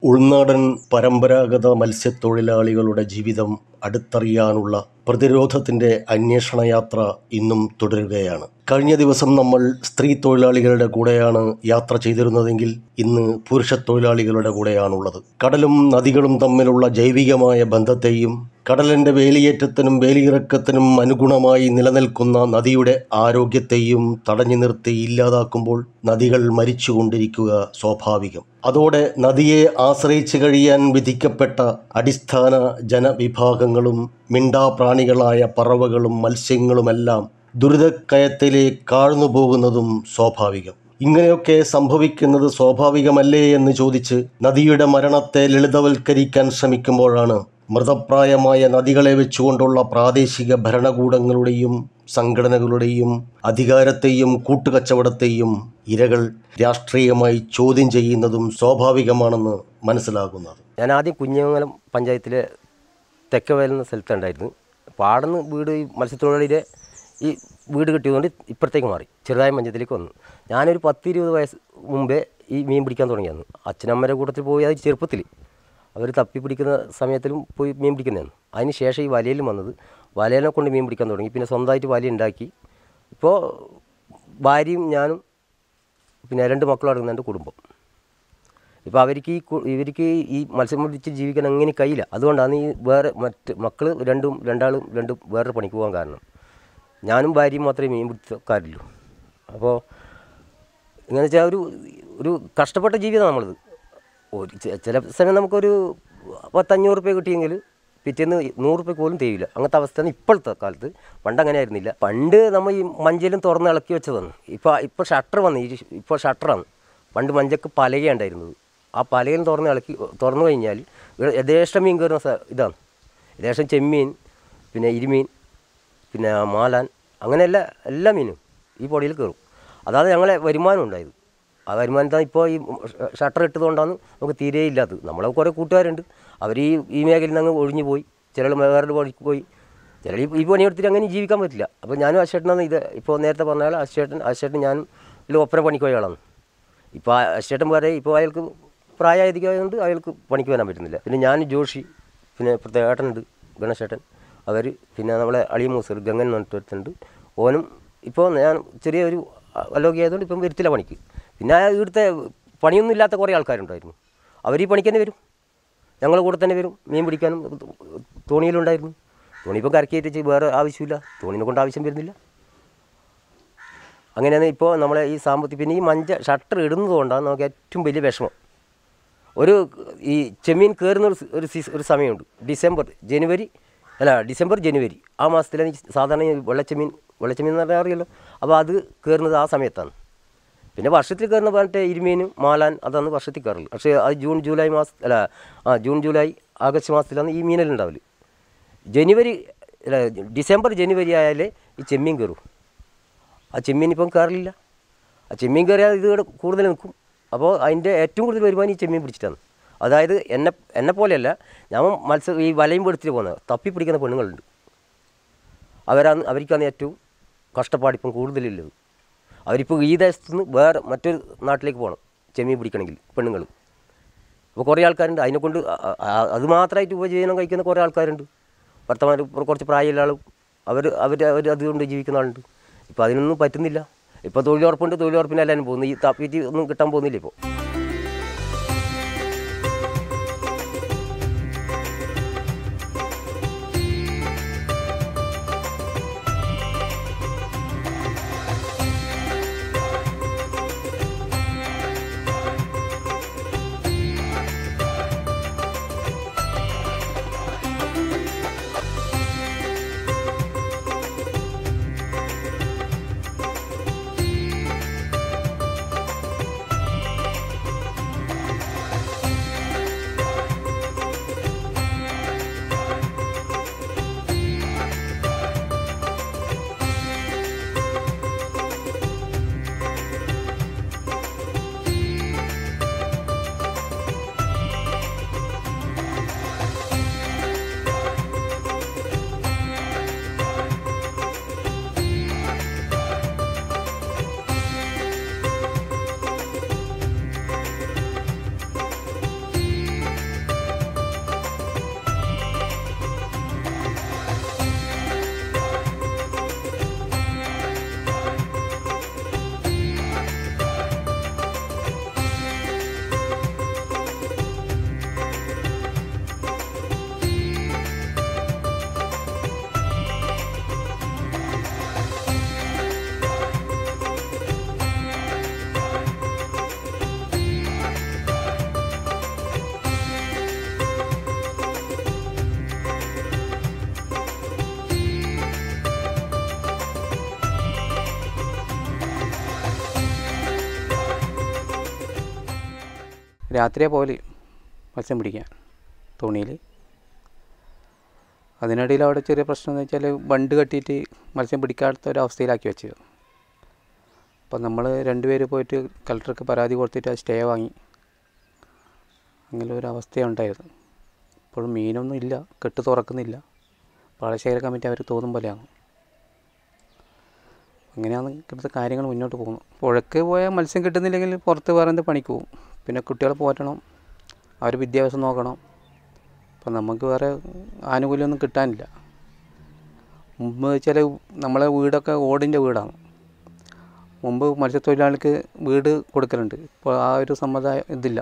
ഉൾനാടൻ പരമ്പരാഗത മത്സ്യത്തൊഴിലാളികളുടെ ജീവിതം അടുത്തറിയാനുള്ള പ്രതിരോധത്തിൻ്റെ അന്വേഷണയാത്ര ഇന്നും തുടരുകയാണ് കഴിഞ്ഞ ദിവസം നമ്മൾ സ്ത്രീ തൊഴിലാളികളുടെ കൂടെയാണ് യാത്ര ചെയ്തിരുന്നതെങ്കിൽ ഇന്ന് പുരുഷ തൊഴിലാളികളുടെ കൂടെയാണുള്ളത് കടലും നദികളും തമ്മിലുള്ള ജൈവികമായ ബന്ധത്തെയും കടലിൻ്റെ വേലിയേറ്റത്തിനും വേലിയിറക്കത്തിനും അനുഗുണമായി നിലനിൽക്കുന്ന നദിയുടെ ആരോഗ്യത്തെയും തടഞ്ഞു നിർത്തി ഇല്ലാതാക്കുമ്പോൾ നദികൾ മരിച്ചുകൊണ്ടിരിക്കുക സ്വാഭാവികം അതോടെ നദിയെ ആശ്രയിച്ച് കഴിയാൻ വിധിക്കപ്പെട്ട അടിസ്ഥാന ജനവിഭാഗങ്ങളും മിണ്ടാപ്രാണികളായ പറവകളും മത്സ്യങ്ങളുമെല്ലാം ദുരിതക്കയത്തിലേക്ക് കാഴ്ന്നു പോകുന്നതും സ്വാഭാവികം ഇങ്ങനെയൊക്കെ സംഭവിക്കുന്നത് സ്വാഭാവികമല്ലേ എന്ന് ചോദിച്ച് നദിയുടെ മരണത്തെ ലളിതവൽക്കരിക്കാൻ ശ്രമിക്കുമ്പോഴാണ് മൃതപ്രായമായ നദികളെ വെച്ചുകൊണ്ടുള്ള പ്രാദേശിക ഭരണകൂടങ്ങളുടെയും സംഘടനകളുടെയും അധികാരത്തെയും കൂട്ടുകച്ചവടത്തെയും ഇരകൾ രാഷ്ട്രീയമായി ചോദ്യം ചെയ്യുന്നതും സ്വാഭാവികമാണെന്ന് മനസ്സിലാകുന്നത് ഞാൻ ആദ്യം കുഞ്ഞമംഗലം പഞ്ചായത്തിലെ തെക്കവയൽ എന്ന സ്ഥലത്തുണ്ടായിരുന്നു പാടന്ന് വീട് ഈ മത്സ്യത്തൊഴിലാളിയുടെ ഈ വീട് കിട്ടിയതുകൊണ്ട് ഇപ്പുറത്തേക്ക് മാറി ചെറുതായ പഞ്ചായത്തിലേക്ക് വന്നു ഞാനൊരു പത്ത് ഇരുപത് വയസ്സ് മുമ്പേ ഈ മീൻ പിടിക്കാൻ തുടങ്ങിയായിരുന്നു അച്ഛനമ്മയുടെ കൂട്ടത്തിൽ പോയി അത് ചെറുപ്പത്തിൽ അവർ തപ്പി പിടിക്കുന്ന സമയത്തിലും പോയി മീൻ പിടിക്കുന്നതാണ് അതിന് ശേഷം ഈ വലയിലും വന്നത് വലയിലെ കൊണ്ട് മീൻ പിടിക്കാൻ തുടങ്ങി പിന്നെ സ്വന്തമായിട്ട് വല ഉണ്ടാക്കി ഇപ്പോൾ ഭാര്യയും ഞാനും പിന്നെ രണ്ട് മക്കളും അടങ്ങുന്ന എൻ്റെ കുടുംബം ഇപ്പോൾ അവർക്ക് ഈ കു- ഇവർക്ക് ഈ മത്സ്യം പിടിച്ച് ജീവിക്കാൻ അങ്ങനെ കഴിയില്ല അതുകൊണ്ടാണ് ഈ വേറെ മറ്റ് മക്കൾ രണ്ടും രണ്ടാളും രണ്ടും വേറെ പണിക്ക് പോകാൻ കാരണം ഞാനും ഭാര്യയും മാത്രമേ മീൻ പിടുത്തക്കാരുള്ളൂ അപ്പോൾ എങ്ങനെ വെച്ചാൽ ഒരു ഒരു കഷ്ടപ്പെട്ട ജീവിതമാണ് നമ്മളിത് ഒരു ചെ- ചില സമയം നമുക്കൊരു പത്തഞ്ഞൂറ് രൂപ കിട്ടിയെങ്കിൽ പിറ്റേന്ന് നൂറ് രൂപ പോലും തേയില്ല അങ്ങനത്തെ അവസ്ഥയാണ് ഇപ്പോഴത്തെ കാലത്ത് പണ്ട് അങ്ങനെ ആയിരുന്നില്ല പണ്ട് നമ്മൾ ഈ മഞ്ചയിലും തുറന്ന് ഇളക്കി വെച്ചതാണ് ഇപ്പോൾ ഇപ്പോൾ ഷട്ടർ വന്നു ഈ ഇപ്പോൾ ഷട്ടറാണ് പണ്ട് മഞ്ചക്ക് പലകയുണ്ടായിരുന്നത് ആ പലകയിൽ തുറന്ന് ഇളക്കി തുറന്നു കഴിഞ്ഞാൽ ഇവിടെ യഥേഷ്ടം മീൻ കയറുന്ന സ്ഥ- ഇതാണ് യഥേഷ്ടം ചെമ്മീൻ പിന്നെ ഇരുമീൻ പിന്നെ മാലാൻ അങ്ങനെ എല്ലാ എല്ലാ മീനും ഈ പൊടിയിൽ കയറും അതാണ് ഞങ്ങളെ വരുമാനം ഉണ്ടായത് ആ വരുമാനത്താണ് ഇപ്പോൾ ഈ ഷട്ടർ ഇട്ടതുകൊണ്ടാണ് നമുക്ക് തീരെ ഇല്ലാത്തത് നമ്മളെ കുറേ കൂട്ടുകാരുണ്ട് അവർ ഈ ഈ മേഖലയിൽ നിന്ന് അങ്ങ് ഒഴിഞ്ഞു പോയി ചിലർ വേറെ പണിക്ക് പോയി ചിലർ ഈ പണിയെടുത്തിട്ട് അങ്ങനെ ജീവിക്കാൻ പറ്റില്ല അപ്പോൾ ഞാനും അശേട്ടനാണ് ഇത് ഇപ്പോൾ നേരത്തെ പറഞ്ഞാൽ അശേട്ടൻ അശേട്ടൻ ഞാനും ഇതിൽ ഒപ്പര പണിക്ക് പോയ ആളാണ് ഇപ്പോൾ അശേട്ടൻ വരെ ഇപ്പോൾ അയാൾക്ക് പ്രായമായതുകൊണ്ട് അയാൾക്ക് പണിക്ക് വരാൻ പറ്റുന്നില്ല പിന്നെ ഞാൻ ജോഷി പിന്നെ ഇപ്പോഴത്തെ ഏട്ടനുണ്ട് ഗണേശേട്ടൻ അവർ പിന്നെ നമ്മളെ അളിയ മൂസർ ഗംഗൻ എന്ന് പറഞ്ഞിട്ട് ഒരുത്തനുണ്ട് ഓനും ഇപ്പോൾ ഞാൻ ചെറിയൊരു അലോഗ്യ ആയതുകൊണ്ട് ഇപ്പം വരുത്തില്ല പണിക്ക് പിന്നെ ആ ഇവിടുത്തെ പണിയൊന്നും ഇല്ലാത്ത കുറേ ആൾക്കാരുണ്ടായിരുന്നു അവർ ഈ പണിക്ക് തന്നെ വരും ഞങ്ങളുടെ കൂടെ തന്നെ വരും മീൻ പിടിക്കാനും തോണിയിലുണ്ടായിരുന്നു തോണി ഇപ്പം കരക്കേറ്റ് വേറെ ആവശ്യമില്ല തോണിനെ കൊണ്ട് ആവശ്യം വരുന്നില്ല അങ്ങനെയാണ് ഇപ്പോൾ നമ്മളെ ഈ സാമ്പത്തിക പിന്നെ ഈ മഞ്ച ഷട്ടർ ഇടുന്നത് കൊണ്ടാണ് നമുക്ക് ഏറ്റവും വലിയ വിഷമം ഒരു ഈ ചെമ്മീൻ കയറുന്ന ഒരു സ- ഒരു സീസൺ ഒരു സമയമുണ്ട് ഡിസംബർ ജനുവരി അല്ല ഡിസംബർ ജനുവരി ആ മാസത്തിലാണ് ഈ സാധാരണ ഈ വെള്ളച്ചെമ്മീൻ വെള്ളച്ചെമ്മീൻ എന്ന് പറഞ്ഞാൽ അറിയാലോ അപ്പോൾ അത് കയറുന്നത് ആ സമയത്താണ് പിന്നെ വർഷത്തിൽ കയറുന്ന പറഞ്ഞിട്ട് ഇരുമീനും മാലാൻ അതാണ് വർഷത്തിൽ കയറുള്ളൂ പക്ഷേ അത് ജൂൺ ജൂലൈ മാസം അല്ല ആ ജൂൺ ജൂലൈ ആഗസ്റ്റ് മാസത്തിലാണ് ഈ മീനെല്ലാം ഉണ്ടാവില്ല ജനുവരി അല്ല ഡിസംബർ ജനുവരി ആയാലേ ഈ ചെമ്മീൻ കയറും ആ ചെമ്മീൻ ഇപ്പം കയറില്ല ആ ചെമ്മീൻ കയറിയാൽ ഇത് ഇവിടെ കൂടുതൽ നിൽക്കും അപ്പോൾ അതിൻ്റെ ഏറ്റവും കൂടുതൽ വരുമാനം ഈ ചെമ്മീൻ പിടിച്ചിട്ടാണ് അതായത് എന്നെ എന്നെ പോലെയല്ല ഞാൻ മത്സ്യം ഈ വലയും പിടിച്ചിട്ട് പോകുന്നത് തപ്പി പിടിക്കുന്ന പെണ്ണുങ്ങളുണ്ട് അവരാണ് അവർക്കാണ് ഏറ്റവും കഷ്ടപ്പാടിപ്പം കൂടുതലുള്ളത് അവരിപ്പോൾ ഈ ദേശത്തു നിന്ന് വേറെ മറ്റൊരു നാട്ടിലേക്ക് പോകണം ചെമ്മീൻ പിടിക്കണമെങ്കിൽ പെണ്ണുങ്ങൾ അപ്പോൾ കുറേ ആൾക്കാരുണ്ട് അതിനെ കൊണ്ട് അ- അ- അത് മാത്രമായിട്ട് ഉപജീവനം കഴിക്കുന്ന കുറേ ആൾക്കാരുണ്ട് ഭർത്തമാർ കുറച്ച് പ്രായമുള്ള ആളും അവർ അവർ അവർ അതുകൊണ്ട് ജീവിക്കുന്ന ആളുണ്ട് ഇപ്പോൾ അതിനൊന്നും പറ്റുന്നില്ല ഇപ്പോൾ തൊഴിലുറപ്പുണ്ട് തൊഴിലുറപ്പിന് എല്ലാവരും പോകുന്നു ഈ തപ്പിയിട്ട് ഒന്നും കിട്ടാൻ പോകുന്നില്ല ഇപ്പോൾ രാത്രിയെ പോലെ മത്സ്യം പിടിക്കാൻ തോണിയിൽ അതിനിടയിൽ അവിടെ ചെറിയ പ്രശ്നം എന്ന് വെച്ചാൽ ബണ്ട് കെട്ടിയിട്ട് മത്സ്യം പിടിക്കാത്ത ഒരു അവസ്ഥയിലാക്കി വെച്ചത് അപ്പം നമ്മൾ രണ്ടുപേര് പോയിട്ട് കളക്ടർക്ക് പരാതി കൊടുത്തിട്ട് അത് സ്റ്റേ വാങ്ങി അങ്ങനെ ഒരു അവസ്ഥയാണ് ഉണ്ടായത് ഇപ്പോഴും മീനൊന്നും ഇല്ല കെട്ട് തുറക്കുന്നില്ല പാടശേഖര കമ്മിറ്റി അവർ തോന്നും പോലെയാണ് അങ്ങനെയാണ് ഇവിടുത്തെ കാര്യങ്ങൾ മുന്നോട്ട് പോകുന്നത് പുഴക്ക് പോയാൽ മത്സ്യം കിട്ടുന്നില്ലെങ്കിൽ പുറത്ത് വേറെ എന്ത് പണിക്ക് പോകും പിന്നെ കുട്ടികളെ പോറ്റണം അവർ വിദ്യാഭ്യാസം നോക്കണം അപ്പം നമുക്ക് വേറെ ആനുകൂല്യമൊന്നും കിട്ടാനില്ല മുമ്പ് വെച്ചാൽ നമ്മളെ വീടൊക്കെ ഓടിൻ്റെ വീടാണ് മുമ്പ് മത്സ്യത്തൊഴിലാളിക്ക് വീട് കൊടുക്കലുണ്ട് ഇപ്പോൾ ആ ഒരു സമ്പ്രദായം ഇതില്ല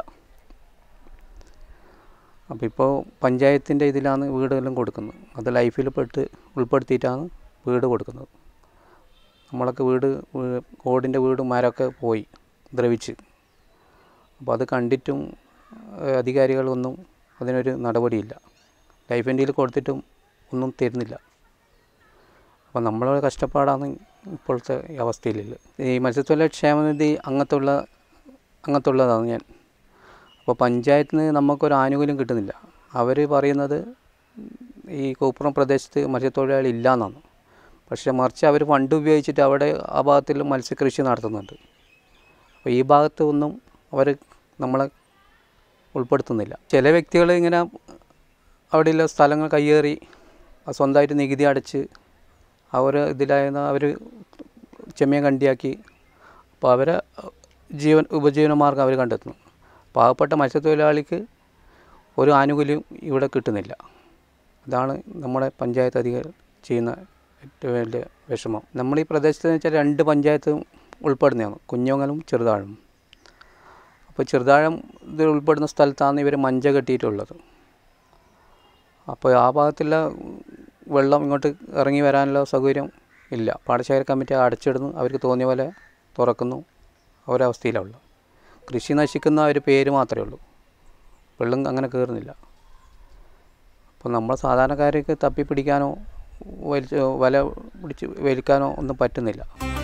അപ്പോൾ ഇപ്പോൾ പഞ്ചായത്തിൻ്റെ ഇതിലാണ് വീടെല്ലാം കൊടുക്കുന്നത് അത് ലൈഫിൽ പെട്ട് ഉൾപ്പെടുത്തിയിട്ടാണ് വീട് കൊടുക്കുന്നത് നമ്മളൊക്കെ വീട് വീ- ഓടിൻ്റെ വീടും മരമൊക്കെ പോയി ദ്രവിച്ച് അപ്പോൾ അത് കണ്ടിട്ടും ഏഹ്, അധികാരികളൊന്നും അതിനൊരു നടപടിയില്ല ലൈഫ് എൻഡിൽ കൊടുത്തിട്ടും ഒന്നും തരുന്നില്ല അപ്പോൾ നമ്മളെ കഷ്ടപ്പാടാണ് ഇപ്പോഴത്തെ ഈ അവസ്ഥയിലുള്ളത് ഈ മത്സ്യത്തൊഴിലാളി ക്ഷേമനിധി അങ്ങനത്തുള്ള അങ്ങനത്തുള്ളതാണ് ഞാൻ അപ്പോൾ പഞ്ചായത്തിന് നമുക്കൊരു ആനുകൂല്യം കിട്ടുന്നില്ല അവർ പറയുന്നത് ഈ കോപ്പുറം പ്രദേശത്ത് മത്സ്യത്തൊഴിലാളി ഇല്ല എന്നാണ് പക്ഷേ മറിച്ച് അവർ ഫണ്ട് ഉപയോഗിച്ചിട്ട് അവിടെ ആ ഭാഗത്തിൽ മത്സ്യകൃഷി നടത്തുന്നുണ്ട് അപ്പോൾ ഈ ഭാഗത്ത് ഒന്നും അവർ നമ്മളെ ഉൾപ്പെടുത്തുന്നില്ല ചില വ്യക്തികൾ ഇങ്ങനെ അവിടെയുള്ള സ്ഥലങ്ങൾ കയ്യേറി ആ സ്വന്തമായിട്ട് നികുതി അടച്ച് അവർ ഇതിലായിരുന്ന അവർ ചെമ്മീൻ കണ്ടിയാക്കി അപ്പോൾ അവരെ ജീവൻ ഉപജീവന മാർഗം അവർ കണ്ടെത്തുന്നു പാവപ്പെട്ട മത്സ്യത്തൊഴിലാളിക്ക് ഒരു ആനുകൂല്യം ഇവിടെ കിട്ടുന്നില്ല അതാണ് നമ്മുടെ പഞ്ചായത്ത് അധികാരികൾ ചെയ്യുന്ന ഏറ്റവും വലിയ വിഷമം നമ്മൾ ഈ പ്രദേശത്ത് വെച്ചാൽ രണ്ട് പഞ്ചായത്തും ഉൾപ്പെടുന്നതാണ് കുഞ്ഞോങ്ങലും ചെറുതാഴം അപ്പോൾ ചെറുതാഴം ഇത് ഉൾപ്പെടുന്ന സ്ഥലത്താണ് ഇവർ മഞ്ച കെട്ടിയിട്ടുള്ളത് അപ്പോൾ ആ ഭാഗത്തുള്ള വെള്ളം ഇങ്ങോട്ട് ഇറങ്ങി വരാനുള്ള സൗകര്യം ഇല്ല പാടശേഖര കമ്മിറ്റി അടച്ചിടുന്നു അവർക്ക് തോന്നിയ പോലെ തുറക്കുന്നു ആ ഒരവസ്ഥയിലാണ് ഉള്ളത് കൃഷി നശിക്കുന്ന ഒരു പേര് മാത്രമേ ഉള്ളൂ വെള്ളം അങ്ങനെ കയറുന്നില്ല അപ്പോൾ നമ്മൾ സാധാരണക്കാർക്ക് തപ്പിപ്പിടിക്കാനോ വലിച്ച് വല പിടിച്ച് വലിക്കാനോ ഒന്നും പറ്റുന്നില്ല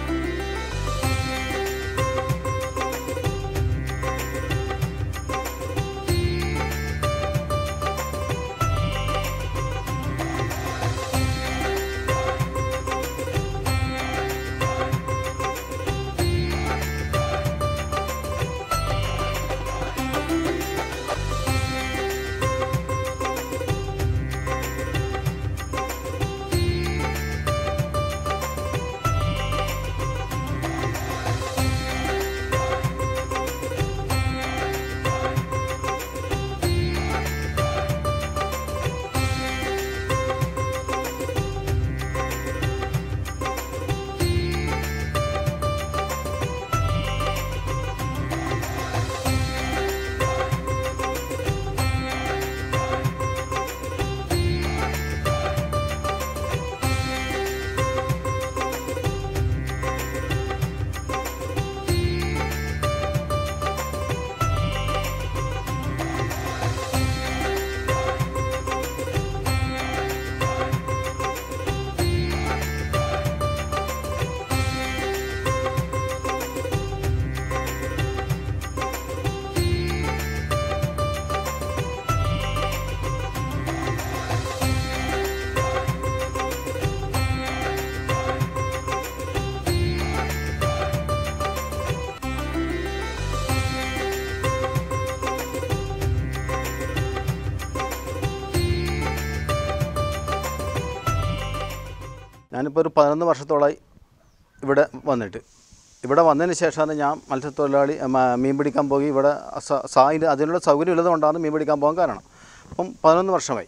ഞാനിപ്പോൾ ഒരു പതിനൊന്ന് വർഷത്തോളമായി ഇവിടെ വന്നിട്ട് ഇവിടെ വന്നതിന് ശേഷമാണ് ഞാൻ മത്സ്യത്തൊഴിലാളി മ- മീൻ പിടിക്കാൻ പോയി ഇവിടെ സ- സാ ഇത് അതിനുള്ള സൗകര്യം ഉള്ളതുകൊണ്ടാണ് മീൻ പിടിക്കാൻ പോകാൻ കാരണം അപ്പം പതിനൊന്ന് വർഷമായി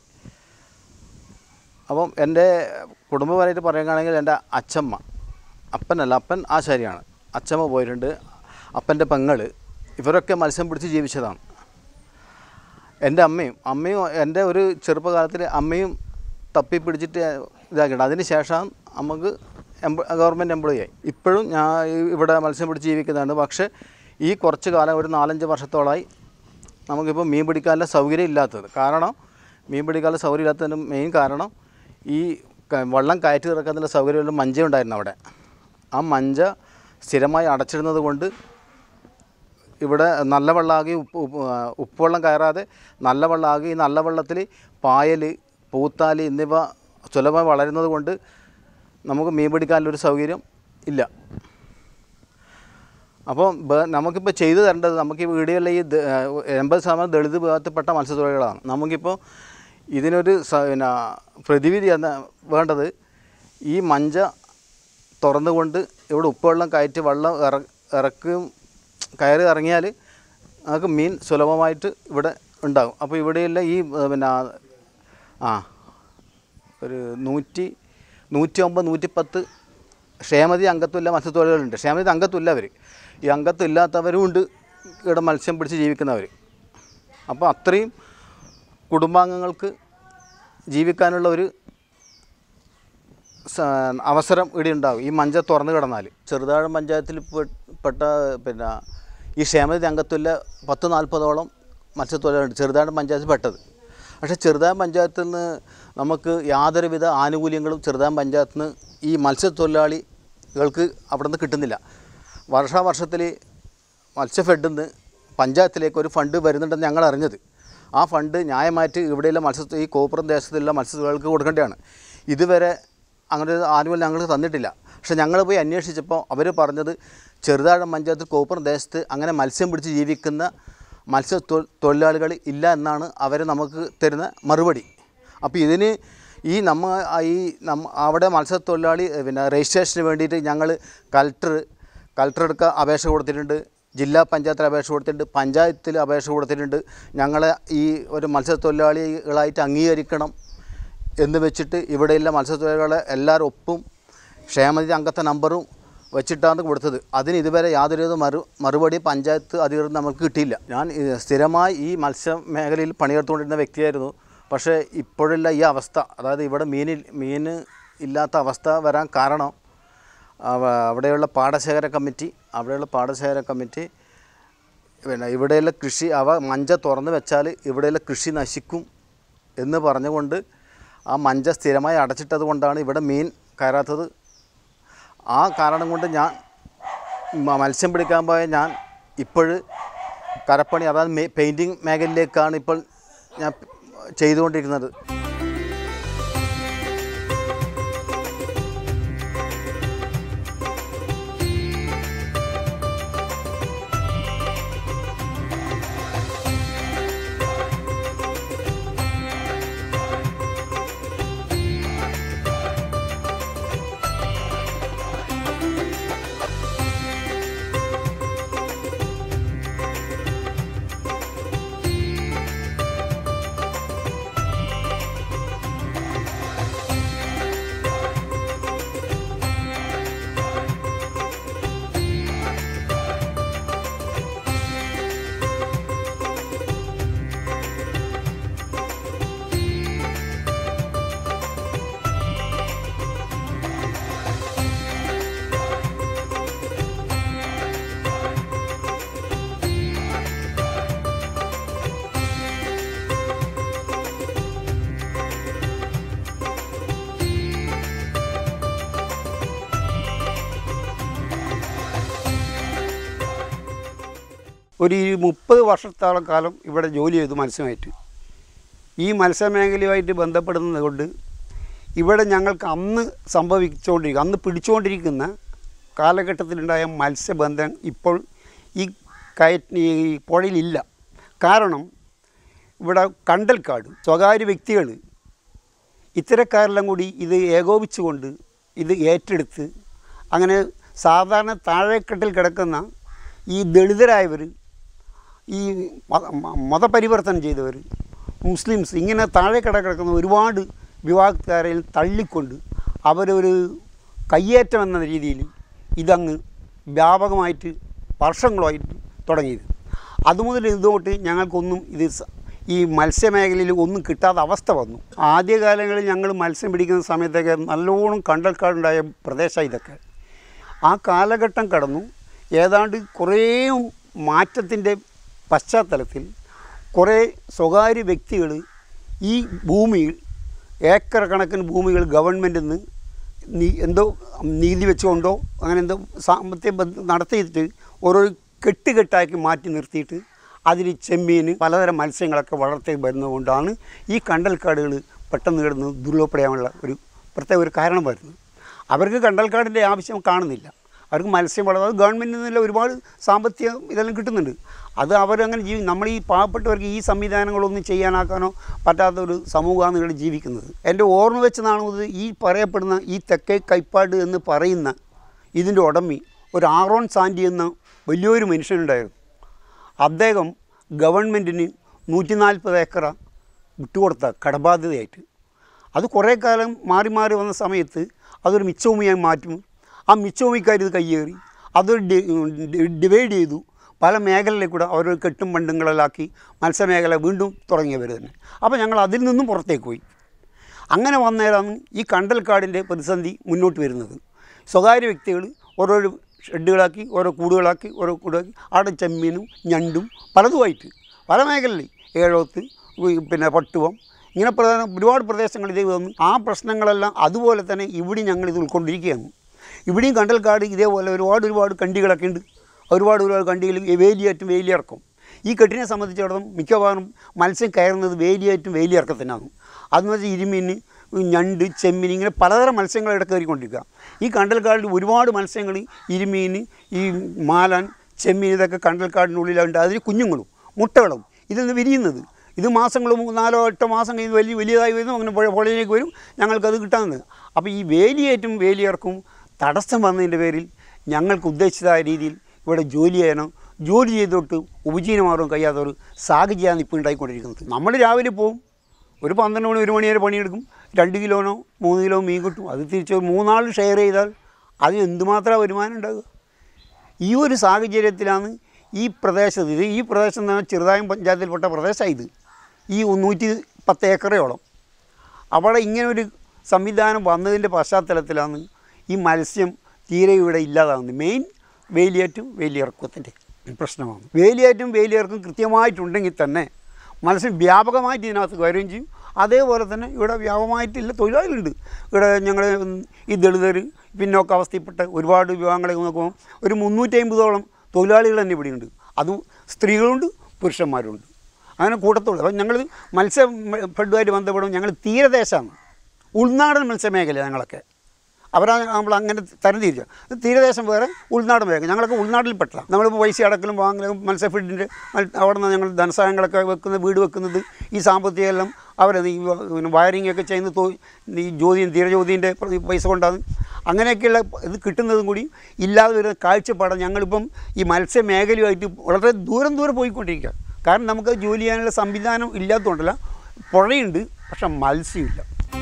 അപ്പം എൻ്റെ കുടുംബപരമായിട്ട് പറയുകയാണെങ്കിൽ എൻ്റെ അച്ചമ്മ അപ്പനല്ല അപ്പൻ ആശാരിയാണ് അച്ചമ്മ പോയിട്ടുണ്ട് അപ്പൻ്റെ പെങ്ങൾ ഇവരൊക്കെ മത്സ്യം പിടിച്ച് ജീവിച്ചതാണ് എൻ്റെ അമ്മയും അമ്മയും എൻ്റെ ഒരു ചെറുപ്പകാലത്തിൽ അമ്മയും തപ്പി പിടിച്ചിട്ട് ഇതാക്കിയിട്ട് അതിന് ശേഷം നമുക്ക് എംപ്ല ഗവൺമെൻറ് എംപ്ലോയി ആയി ഇപ്പോഴും ഞാൻ ഈ- ഇവിടെ മത്സ്യം പിടിച്ച് ജീവിക്കുന്നുണ്ട് പക്ഷേ ഈ കുറച്ച് കാലം ഒരു നാലഞ്ച് വർഷത്തോളമായി നമുക്കിപ്പോൾ മീൻ പിടിക്കാനുള്ള സൗകര്യം ഇല്ലാത്തത് കാരണം മീൻ പിടിക്കാനുള്ള സൗകര്യം ഇല്ലാത്തതിന് മെയിൻ കാരണം ഈ ക- വെള്ളം കയറ്റി ഇറക്കാനുള്ള സൗകര്യമുള്ള മഞ്ച ഉണ്ടായിരുന്നു അവിടെ ആ മഞ്ച സ്ഥിരമായി അടച്ചിടുന്നത് കൊണ്ട് ഇവിടെ നല്ല വെള്ളമാകി ഉപ്പ് ഉപ്പ് ആ, ഉപ്പുവെള്ളം കയറാതെ നല്ല വെള്ളമാകി ഈ നല്ല വെള്ളത്തിൽ പായൽ പൂത്താലി എന്നിവ സുലഭമായി വളരുന്നത് കൊണ്ട് നമുക്ക് മീൻ പിടിക്കാനുള്ളൊരു സൗകര്യം ഇല്ല അപ്പോൾ ബ- നമുക്കിപ്പോൾ ചെയ്തു തരേണ്ടത് നമുക്ക് ഈ വീടുകളിലെ ഈ ദ- എൺപത് ശതമാനം ദളിത് വിഭാഗത്തിൽപ്പെട്ട മത്സ്യത്തൊഴിലാളികളാണ് നമുക്കിപ്പോൾ ഇതിനൊരു സ- പിന്നെ പ്രതിവിധി എന്ന വേണ്ടത് ഈ മഞ്ച തുറന്നുകൊണ്ട് ഇവിടെ ഉപ്പുവെള്ളം കയറ്റി വെള്ളം ഇറ ഇറക്കും കയറി ഇറങ്ങിയാൽ നമുക്ക് മീൻ സുലഭമായിട്ട് ഇവിടെ ഉണ്ടാകും അപ്പോൾ ഇവിടെയുള്ള ഈ ഏ, പിന്നെ ആ ഒരു നൂറ്റി നൂറ്റി ഒമ്പത് നൂറ്റിപ്പത്ത് ക്ഷേമതി അംഗത്വമില്ല മത്സ്യത്തൊഴിലാളികളുണ്ട് ക്ഷേമതി അംഗത്വമില്ല അവർ ഈ അംഗത്വം ഇല്ലാത്തവരും ഉണ്ട് ഇവിടെ മത്സ്യം പിടിച്ച് ജീവിക്കുന്നവർ അപ്പോൾ അത്രയും കുടുംബാംഗങ്ങൾക്ക് ജീവിക്കാനുള്ള ഒരു സ- അവസരം ഇവിടെ ഉണ്ടാകും ഈ മഞ്ച തുറന്നു കിടന്നാൽ ചെറുതാഴം പഞ്ചായത്തിൽ പെ- പെട്ട പിന്നെ ഈ ക്ഷേമനിധി അംഗത്വമില്ല പത്ത് നാൽപ്പതോളം മത്സ്യത്തൊഴിലാളികളുണ്ട് ചെറുതാഴം പഞ്ചായത്തിൽ പെട്ടത് പക്ഷേ ചെറുതാഴം പഞ്ചായത്തിൽ നിന്ന് നമുക്ക് യാതൊരുവിധ ആനുകൂല്യങ്ങളും ചെറുതാഴം പഞ്ചായത്തിൽ നിന്ന് ഈ മത്സ്യത്തൊഴിലാളികൾക്ക് അവിടെ നിന്ന് കിട്ടുന്നില്ല വർഷാവർഷത്തിൽ മത്സ്യഫെഡിൽ നിന്ന് പഞ്ചായത്തിലേക്ക് ഒരു ഫണ്ട് വരുന്നുണ്ടെന്ന് ഞങ്ങൾ അറിഞ്ഞത് ആ ഫണ്ട് ന്യായമായിട്ട് ഇവിടെയുള്ള മത്സ്യ ഈ കോപ്പുറം ദേശത്തുള്ള മത്സ്യത്തൊഴിലാളികൾക്ക് കൊടുക്കേണ്ടതാണ് ഇതുവരെ അങ്ങനെ ഒരു ആനുകൂല്യം ഞങ്ങൾക്ക് തന്നിട്ടില്ല പക്ഷേ ഞങ്ങൾ പോയി അന്വേഷിച്ചപ്പോൾ അവർ പറഞ്ഞത് ചെറുതാഴം പഞ്ചായത്ത് കോപ്പുറം ദേശത്ത് അങ്ങനെ മത്സ്യം പിടിച്ച് ജീവിക്കുന്ന മത്സ്യ തൊ- തൊഴിലാളികൾ ഇല്ല എന്നാണ് അവർ നമുക്ക് തരുന്ന മറുപടി അപ്പോൾ ഇതിന് ഈ നമ്മ ഈ നമ്മ അവിടെ മത്സ്യത്തൊഴിലാളി ഏ, പിന്നെ രജിസ്ട്രേഷന് വേണ്ടിയിട്ട് ഞങ്ങൾ കലക്ടർ കലക്ടർ എടുക്കുക അപേക്ഷ കൊടുത്തിട്ടുണ്ട് ജില്ലാ പഞ്ചായത്തിൽ അപേക്ഷ കൊടുത്തിട്ടുണ്ട് പഞ്ചായത്തിൽ അപേക്ഷ കൊടുത്തിട്ടുണ്ട് ഞങ്ങളെ ഈ ഒരു മത്സ്യത്തൊഴിലാളികളായിട്ട് അംഗീകരിക്കണം എന്ന് വെച്ചിട്ട് ഇവിടെയുള്ള മത്സ്യത്തൊഴിലാളികളെ എല്ലാവരും ഒപ്പും ക്ഷേമനിധി അംഗത്തെ നമ്പറും വെച്ചിട്ടാണ് കൊടുത്തത് അതിന് ഇതുവരെ യാതൊരു മറു മറുപടി പഞ്ചായത്ത് അധികൃതർ നമുക്ക് കിട്ടിയില്ല ഞാൻ ഈ സ്ഥിരമായി ഈ മത്സ്യ മേഖലയിൽ പണിയെടുത്തുകൊണ്ടിരുന്ന വ്യക്തിയായിരുന്നു പക്ഷേ ഇപ്പോഴുള്ള ഈ അവസ്ഥ അതായത് ഇവിടെ മീനിൽ മീൻ ഇല്ലാത്ത അവസ്ഥ വരാൻ കാരണം അവ- അവിടെയുള്ള പാടശേഖര കമ്മിറ്റി അവിടെയുള്ള പാടശേഖര കമ്മിറ്റി പിന്നെ ഇവിടെയുള്ള കൃഷി അവ മഞ്ച തുറന്ന് വെച്ചാൽ ഇവിടെയുള്ള കൃഷി നശിക്കും എന്ന് പറഞ്ഞുകൊണ്ട് ആ മഞ്ച സ്ഥിരമായി അടച്ചിട്ടത് കൊണ്ടാണ് ഇവിടെ മീൻ കയറാത്തത് ആ കാരണം കൊണ്ട് ഞാൻ മ- മത്സ്യം പിടിക്കാൻ പോയ ഞാൻ ഇപ്പോഴ് കരപ്പണി അതായത് മെ പെയിൻറ്റിങ് മേഖലയിലേക്കാണ് ഇപ്പോൾ ഞാൻ ചെയ്തുകൊണ്ടിരിക്കുന്നത് ഒരു ഇരു- മുപ്പത് വർഷത്തോളം കാലം ഇവിടെ ജോലി ചെയ്തു മത്സ്യമായിട്ട് ഈ മത്സ്യമേഖലയുമായിട്ട് ബന്ധപ്പെടുന്നത് കൊണ്ട് ഇവിടെ ഞങ്ങൾക്ക് അന്ന് സംഭവിച്ചുകൊണ്ടിരിക്കുക അന്ന് പിടിച്ചുകൊണ്ടിരിക്കുന്ന കാലഘട്ടത്തിലുണ്ടായ മത്സ്യബന്ധനം ഇപ്പോൾ ഈ കയറ്റ് ഈ പുഴയിലില്ല കാരണം ഇവിടെ കണ്ടൽക്കാട് സ്വകാര്യ വ്യക്തികൾ ഇത്തരക്കാരെല്ലാം കൂടി ഇത് ഏകോപിച്ചുകൊണ്ട് ഇത് ഏറ്റെടുത്ത് അങ്ങനെ സാധാരണ താഴെക്കെട്ടിൽ കിടക്കുന്ന ഈ ദളിതരായവർ ഈ മത മ- മതപരിവർത്തനം ചെയ്തവർ മുസ്ലിംസ് ഇങ്ങനെ താഴെ കിട കിടക്കുന്ന ഒരുപാട് വിഭാഗക്കാരെ തള്ളിക്കൊണ്ട് അവരൊരു കയ്യേറ്റം എന്ന രീതിയിൽ ഇതങ്ങ് വ്യാപകമായിട്ട് വർഷങ്ങളായിട്ട് തുടങ്ങിയത് അതുമുതൽ ഇതുകൊണ്ട് ഞങ്ങൾക്കൊന്നും ഇത് സ- ഈ മത്സ്യമേഖലയിൽ ഒന്നും കിട്ടാത്ത അവസ്ഥ വന്നു ആദ്യകാലങ്ങളിൽ ഞങ്ങൾ മത്സ്യം പിടിക്കുന്ന സമയത്തൊക്കെ നല്ലോണം കണ്ടൽക്കാടുണ്ടായ പ്രദേശമാണ് ഇതൊക്കെ ആ കാലഘട്ടം കടന്നു ഏതാണ്ട് കുറേ മാറ്റത്തിൻ്റെ പശ്ചാത്തലത്തിൽ കുറേ സ്വകാര്യ വ്യക്തികൾ ഈ ഭൂമിയിൽ ഏക്കർ കണക്കിന് ഭൂമികൾ ഗവൺമെൻറ്റിൽ നിന്ന് നീ എന്തോ നീതി വെച്ചുകൊണ്ടോ അങ്ങനെ എന്തോ സാമ്പത്തിക ബന്ധ നടത്തിയിട്ട് ഓരോ കെട്ടുകെട്ടാക്കി മാറ്റി നിർത്തിയിട്ട് അതിൽ ചെമ്മീൻ പലതരം മത്സ്യങ്ങളൊക്കെ വളർത്തി വരുന്നതുകൊണ്ടാണ് ഈ കണ്ടൽക്കാടുകൾ പെട്ടെന്ന് കിടന്ന് ദുർലഭപ്പെടാനുള്ള ഒരു പ്രത്യേക ഒരു കാരണം വരുന്നത് അവർക്ക് കണ്ടൽക്കാടിൻ്റെ ആവശ്യം കാണുന്നില്ല അവർക്ക് മത്സ്യം വളർത്തുക അത് ഗവൺമെൻറ്റിൽ നിന്നുള്ള ഒരുപാട് സാമ്പത്തിക ഇതെല്ലാം കിട്ടുന്നുണ്ട് അത് അവരങ്ങനെ ജീവി നമ്മൾ ഈ പാവപ്പെട്ടവർക്ക് ഈ സംവിധാനങ്ങളൊന്നും ചെയ്യാനാക്കാനോ പറ്റാത്ത ഒരു സമൂഹമാണ് ഇവിടെ ജീവിക്കുന്നത് എൻ്റെ ഓർമ്മ വെച്ച് നാണുന്നത് ഈ പറയപ്പെടുന്ന ഈ തെക്കേ കൈപ്പാട് എന്ന് പറയുന്ന ഇതിൻ്റെ ഉടമി ഒരു ആറോൺ സാൻഡി എന്ന വലിയൊരു മനുഷ്യനുണ്ടായിരുന്നു അദ്ദേഹം ഗവൺമെൻറ്റിന് നൂറ്റി നാൽപ്പത് ഏക്കറ വിട്ടുകൊടുത്ത കടബാധ്യതയായിട്ട് അത് കുറേ കാലം മാറി മാറി വന്ന സമയത്ത് അതൊരു മിച്ചഭൂമിയായി മാറ്റും ആ മിച്ചഭൂമിക്കാർ ഇത് കയ്യേറി അതൊരു ഡി- ഡി- ഡിവൈഡ് ചെയ്തു പല മേഖലകളിൽ കൂടെ അവർ കെട്ടും ബണ്ടുകളാക്കി മത്സ്യമേഖല വീണ്ടും തുടങ്ങിയവർ തന്നെ അപ്പോൾ ഞങ്ങൾ അതിൽ നിന്നും പുറത്തേക്ക് പോയി അങ്ങനെ വന്നേരാണ് ഈ കണ്ടൽക്കാടിൻ്റെ പ്രതിസന്ധി മുന്നോട്ട് വരുന്നത് സ്വകാര്യ വ്യക്തികൾ ഓരോ ഷെഡുകളാക്കി ഓരോ കൂടുകളാക്കി ഓരോ കൂടുകളാക്കി അവിടെ ചെമ്മീനും ഞണ്ടും പലതുമായിട്ട് പല മേഖലയിൽ ഏഴോത്ത് ഉ- പിന്നെ പട്ടുവം ഇങ്ങനെ പ്രധാന ഒരുപാട് പ്രദേശങ്ങൾ ഇത് വന്നു ആ പ്രശ്നങ്ങളെല്ലാം അതുപോലെ തന്നെ ഇവിടെ ഞങ്ങൾ ഇത് ഉൾക്കൊണ്ടിരിക്കുകയാണ് ഇവിടെയും കണ്ടൽക്കാട് ഇതേപോലെ ഒരുപാട് ഒരുപാട് കണ്ടികളൊക്കെ ഉണ്ട് ഒരുപാട് ഒരുപാട് കണ്ടികൾ വേലിയേറ്റും വേലിയിറക്കും ഈ കെട്ടിനെ സംബന്ധിച്ചിടത്തോളം മിക്കവാറും മത്സ്യം കയറുന്നത് വേലിയേറ്റും വേലിയിറക്കത്തിനാണ് അതെന്ന് വെച്ചാൽ ഇരുമീൻ ഞണ്ട് ചെമ്മീൻ ഇങ്ങനെ പലതരം മത്സ്യങ്ങൾ ഇവിടെ കയറിക്കൊണ്ടിരിക്കുക ഈ കണ്ടൽക്കാടിൽ ഒരുപാട് മത്സ്യങ്ങൾ ഇരുമീൻ ഈ മാലാൻ ചെമ്മീൻ ഇതൊക്കെ കണ്ടൽക്കാടിനുള്ളിലുണ്ട് അതിൽ കുഞ്ഞുങ്ങളും മുട്ടകളും ഇതിൽ നിന്ന് വിരിയുന്നത് ഇത് മാസങ്ങളും നാലോ എട്ടോ മാസം കഴിഞ്ഞ് വലിയ വലിയതായി വരുന്നു അങ്ങനെ പുഴ പുഴയിലേക്ക് വരും ഞങ്ങൾക്കത് കിട്ടാവുന്നത് അപ്പോൾ ഈ വേലിയേറ്റും വേലിയിറക്കും തടസ്സം വന്നതിൻ്റെ പേരിൽ ഞങ്ങൾക്ക് ഉദ്ദേശിച്ചതായ രീതിയിൽ ഇവിടെ ജോലി ചെയ്യണം ജോലി ചെയ്തിട്ട് ഉപജീവനമാർഗം കഴിയാത്ത ഒരു സാഹചര്യമാണ് ഇപ്പോൾ ഉണ്ടായിക്കൊണ്ടിരിക്കുന്നത് നമ്മൾ രാവിലെ പോവും ഒരു പന്ത്രണ്ട് മണി ഒരു മണി വരെ പണിയെടുക്കും രണ്ട് കിലോനോ മൂന്ന് കിലോ മീൻ കിട്ടും അത് തിരിച്ച് ഒരു മൂന്നാൾ ഷെയർ ചെയ്താൽ അതിന് എന്തുമാത്രം വരുമാനം ഉണ്ടാകുക ഈ ഒരു സാഹചര്യത്തിലാണ് ഈ പ്രദേശത്ത് ഇത് ഈ പ്രദേശം എന്ന് പറഞ്ഞാൽ ചെറുതായും പഞ്ചായത്തിൽപ്പെട്ട പ്രദേശമാണ് ഇത് ഈ നൂറ്റി പത്ത് ഏക്കറയോളം അവിടെ ഇങ്ങനെ ഒരു സംവിധാനം വന്നതിൻ്റെ പശ്ചാത്തലത്തിലാണ് ഈ മത്സ്യം തീരെ ഇവിടെ ഇല്ലാതാകുന്നത് മെയിൻ വേലിയേറ്റും വേലിയിറക്കത്തിൻ്റെ പ്രശ്നമാണ് വേലിയേറ്റും വേലിയിറക്കും കൃത്യമായിട്ടുണ്ടെങ്കിൽ തന്നെ മത്സ്യം വ്യാപകമായിട്ട് ഇതിനകത്ത് വരികയും ചെയ്യും അതേപോലെ തന്നെ ഇവിടെ വ്യാപകമായിട്ടില്ല തൊഴിലാളികളുണ്ട് ഇവിടെ ഞങ്ങൾ ഈ ദളിതർ പിന്നോക്ക അവസ്ഥയിൽപ്പെട്ട ഒരുപാട് വിഭാഗങ്ങളെ നോക്കുമ്പോൾ ഒരു മുന്നൂറ്റി അമ്പതോളം തൊഴിലാളികൾ തന്നെ ഇവിടെയുണ്ട് അതും സ്ത്രീകളുണ്ട് പുരുഷന്മാരുണ്ട് അങ്ങനെ കൂട്ടത്തുള്ളൂ അപ്പം ഞങ്ങൾ മത്സ്യ ഫെഡുമായിട്ട് ബന്ധപ്പെടും ഞങ്ങൾ തീരദേശമാണ് ഉൾനാടൻ മത്സ്യമേഖല ഞങ്ങളൊക്കെ അവരാ നമ്മൾ അങ്ങനെ തരംതിരിച്ചു തീരദേശം വേറെ ഉൾനാടൻ മേഖല ഞങ്ങളൊക്കെ ഉൾനാട്ടിൽപ്പെട്ടതാണ് നമ്മളിപ്പോൾ പൈസ അടക്കലും വാങ്ങലും മത്സ്യഫീഡിൻ്റെ അവിടെ നിന്ന് ഞങ്ങൾ ധനസഹായങ്ങളൊക്കെ വെക്കുന്ന വീട് വെക്കുന്നത് ഈ സാമ്പത്തികം എല്ലാം അവരത് ഈ വ- പിന്നെ വയറിംഗ് ഒക്കെ ചെയ്യുന്ന തൊ- ഈ ജ്യോതിയും തീരജ്യോതിൻ്റെ പൈസ കൊണ്ടാണ് അങ്ങനെയൊക്കെയുള്ള ഇത് കിട്ടുന്നതും കൂടി ഇല്ലാതെ വരുന്ന കാഴ്ചപ്പാടാണ് ഞങ്ങളിപ്പം ഈ മത്സ്യ മേഖലയുമായിട്ട് വളരെ ദൂരം ദൂരം പോയിക്കൊണ്ടിരിക്കുക കാരണം നമുക്ക് ജോലി ചെയ്യാനുള്ള സംവിധാനം ഇല്ലാത്തതുകൊണ്ടല്ല പുഴയുണ്ട് പക്ഷെ മത്സ്യമില്ല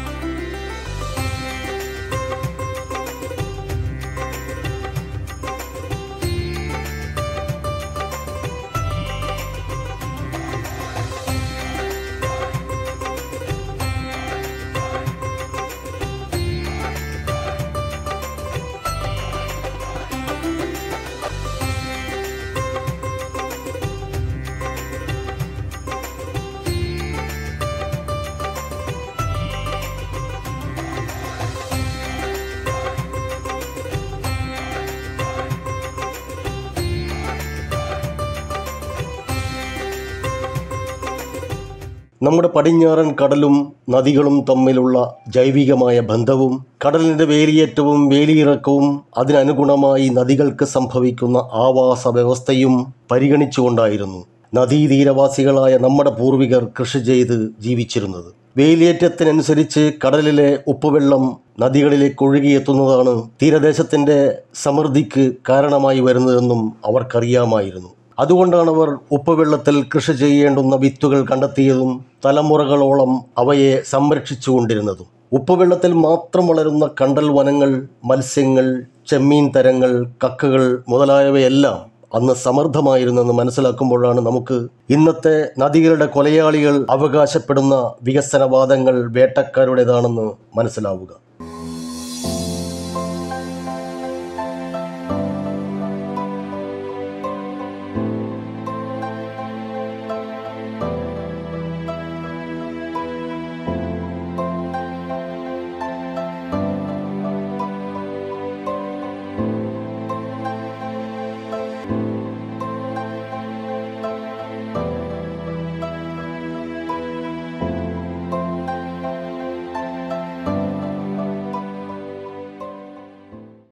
നമ്മുടെ പടിഞ്ഞാറൻ കടലും നദികളും തമ്മിലുള്ള ജൈവികമായ ബന്ധവും കടലിൻ്റെ വേലിയേറ്റവും വേലിയിറക്കവും അതിനനുഗുണമായി നദികൾക്ക് സംഭവിക്കുന്ന ആവാസ വ്യവസ്ഥയും പരിഗണിച്ചുകൊണ്ടായിരുന്നു നദീതീരവാസികളായ നമ്മുടെ പൂർവികർ കൃഷി ചെയ്ത് ജീവിച്ചിരുന്നത് വേലിയേറ്റത്തിനനുസരിച്ച് കടലിലെ ഉപ്പുവെള്ളം നദികളിലേക്ക് ഒഴുകിയെത്തുന്നതാണ് തീരദേശത്തിൻ്റെ സമൃദ്ധിക്ക് കാരണമായി വരുന്നതെന്നും അവർക്കറിയാമായിരുന്നു അതുകൊണ്ടാണ് അവർ ഉപ്പുവെള്ളത്തിൽ കൃഷി ചെയ്യേണ്ടുന്ന വിത്തുകൾ കണ്ടെത്തിയതും തലമുറകളോളം അവയെ സംരക്ഷിച്ചുകൊണ്ടിരുന്നതും ഉപ്പുവെള്ളത്തിൽ മാത്രം വളരുന്ന കണ്ടൽ വനങ്ങൾ മത്സ്യങ്ങൾ ചെമ്മീൻ തരങ്ങൾ കക്കകൾ മുതലായവയെല്ലാം അന്ന് സമൃദ്ധമായിരുന്നെന്ന് മനസ്സിലാക്കുമ്പോഴാണ് നമുക്ക് ഇന്നത്തെ നദികളുടെ കൊലയാളികൾ അവകാശപ്പെടുന്ന വികസനവാദങ്ങൾ വേട്ടക്കാരുടേതാണെന്ന് മനസ്സിലാവുക